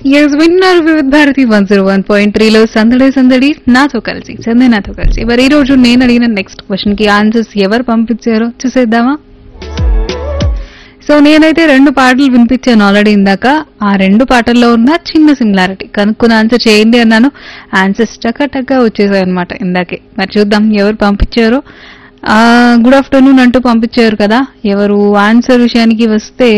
yes విన్నారు Vividh Bharati one zero one point త్రీలో సందడి సందడి నాతో కలిసి సందే నాతో కలిసి మరి ఈ రోజు నేను అడిగిన నెక్స్ట్ క్వశ్చన్ కి ఆన్సర్స్ ఎవరు పంపించారో చూసేద్దామా సో నేనైతే రెండు పాటలు వినిపించాను ఆల్రెడీ ఇందాక ఆ రెండు పాటల్లో ఉన్న చిన్న సిమిలారిటీ కనుక్కుని ఆన్సర్ చేయండి అన్నాను ఆన్సర్స్ టక టక వచ్చేసాయి అనమాట ఇందాకే మరి చూద్దాం ఎవరు పంపించారో గుడ్ ఆఫ్టర్నూన్ అంటూ పంపించారు కదా ఎవరు ఆన్సర్ విషయానికి వస్తే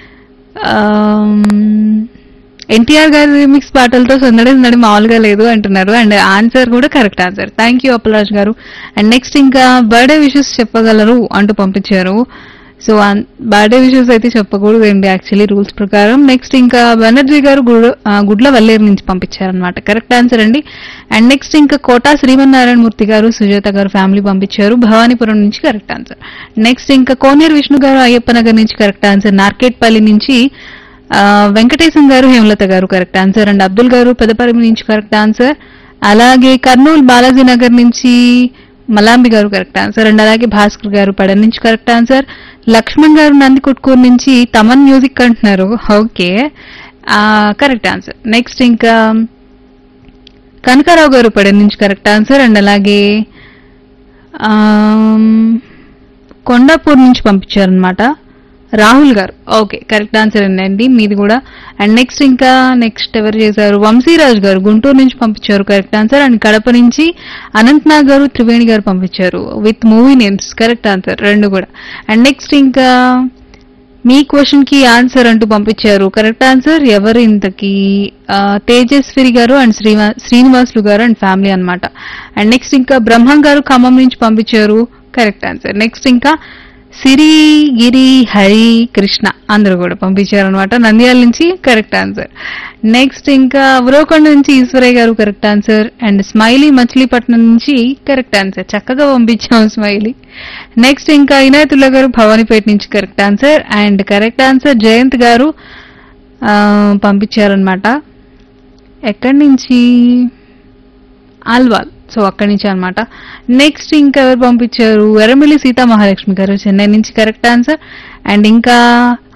ఎన్టీఆర్ గారి రిమిక్స్ పాటలతో సందడి సందడి మామూలుగా లేదు అంటున్నారు అండ్ ఆన్సర్ కూడా correct answer thank you Appalaraj గారు అండ్ నెక్స్ట్ ఇంకా బర్త్డే విషెస్ చెప్పగలరు అంటూ పంపించారు సో బర్త్డే విషెస్ అయితే చెప్పకూడదండి యాక్చువల్లీ రూల్స్ ప్రకారం నెక్స్ట్ ఇంకా బెనర్జీ గారు గుడ్- ఆ, గుడ్ల వల్లేరు నుంచి పంపించారనమాట కరెక్ట్ ఆన్సర్ అండి అండ్ నెక్స్ట్ ఇంకా కోటా శ్రీమన్నారాయణ మూర్తి గారు సుజాత గారు ఫ్యామిలీ పంపించారు భవానీపురం నుంచి కరెక్ట్ ఆన్సర్ నెక్స్ట్ ఇంకా కోనేరు విష్ణు గారు అయ్యప్ప నగర్ నుంచి కరెక్ట్ ఆన్సర్ నార్కెట్పల్లి నుంచి ఆ, వెంకటేశం గారు హేమలత గారు కరెక్ట్ ఆన్సర్ అండ్ అబ్దుల్ గారు పెదపరిమి నుంచి కరెక్ట్ ఆన్సర్ అలాగే కర్నూలు బాలాజీ నగర్ నుంచి మలాంబి గారు కరెక్ట్ ఆన్సర్ అండ్ అలాగే భాస్కర్ గారు పడ నుంచి కరెక్ట్ ఆన్సర్ లక్ష్మణ్ గారు నందికొట్కూరు నుంచి తమన్ మ్యూజిక్ అంటున్నారు ఓకే కరెక్ట్ ఆన్సర్ నెక్స్ట్ ఇంకా కనకారావు గారు పడ నుంచి కరెక్ట్ ఆన్సర్ అండ్ అలాగే ఆమ్, కొండాపూర్ నుంచి పంపించారనమాట రాహుల్ గారు ఓకే కరెక్ట్ ఆన్సర్ అండి మీది కూడా అండ్ నెక్స్ట్ ఇంకా నెక్స్ట్ ఎవరు చేశారు వంశీరాజ్ గారు గుంటూరు నుంచి పంపించారు కరెక్ట్ ఆన్సర్ అండ్ కడప నుంచి అనంతనాగ్ గారు త్రివేణి గారు పంపించారు with movie names correct answer రెండు కూడా అండ్ నెక్స్ట్ ఇంకా మీ క్వశ్చన్ కి ఆన్సర్ అంటూ పంపించారు కరెక్ట్ ఆన్సర్ ఎవరు ఇంతకి ఆ, తేజస్విరి గారు అండ్ శ్రీవా శ్రీనివాసులు గారు అండ్ ఫ్యామిలీ అన్నమాట అండ్ నెక్స్ట్ ఇంకా బ్రహ్మం గారు ఖమ్మం నుంచి పంపించారు కరెక్ట్ ఆన్సర్ నెక్స్ట్ ఇంకా సిరి గిరి హరి కృష్ణ అందరూ కూడా పంపించారు అనమాట నంద్యాల నుంచి కరెక్ట్ ఆన్సర్ నెక్స్ట్ ఇంకా ఉరవకొండ నుంచి ఈశ్వరయ్య గారు correct answer and smiley Machilipatnam నుంచి కరెక్ట్ ఆన్సర్ చక్కగా పంపించాం స్మైలీ నెక్స్ట్ ఇంకా ఇనాయతుల్లా గారు భవానీపేట నుంచి correct answer and correct answer Jayanth గారు ఆ, పంపించారనమాట ఎక్కడి నుంచి ఆల్వాల్ సో అక్కడి నుంచి అన్నమాట నెక్స్ట్ ఇంకా ఎవరు పంపించారు ఎర్రమిల్లి సీతా మహాలక్ష్మి గారు చెన్నై నుంచి కరెక్ట్ ఆన్సర్ అండ్ ఇంకా